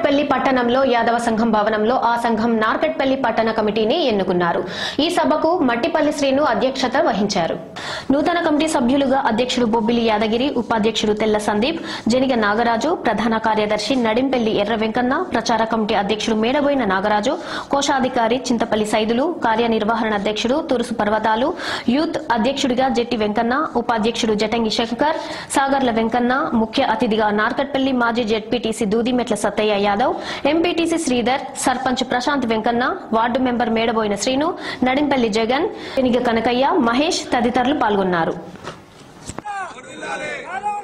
నార్కట్పల్లి పట్టణంలో యాదవ సంఘం భవనంలో ఆ సంఘం నార్కట్పల్లి పట్టణ కమిటీని ఎన్నుకున్నారు ఈ సభకు మట్టిపల్లి శ్రీను అధ్యక్షత వహించారు నూతన కమిటీ సభ్యులుగా అధ్యక్షుడు బొబ్బిలి యాదగిరి ఉపాధ్యక్షుడు తెల్ల సందీప్ జనిగ నాగరాజు ప్రధాన కార్యదర్శి నడింపెల్లి ఎర్ర వెంకన్న ప్రచార కమిటీ అధ్యక్షుడు మేడబోయిన నాగరాజు కోశాధికారి చింతపల్లి సైదులు కార్యనిర్వహణ అధ్యక్షుడు తురుసు పర్వతాలు యూత్ అధ్యక్షుడిగా జెట్టి వెంకన్న ఉపాధ్యక్షుడు జటంగి శంకర్ సాగర్ల వెంకన్న ముఖ్య అతిథిగా నార్కట్పల్లి మాజీ ZPTC Dudimetla Sattaiah Yadav MPTC Sridhar sarpanch Prashanth Venkanna ward member Medaboina Srinu Nadimpalli Jagan Peniga Kanakaiah Mahesh తదితరులు పాల్గొన్నారు హలో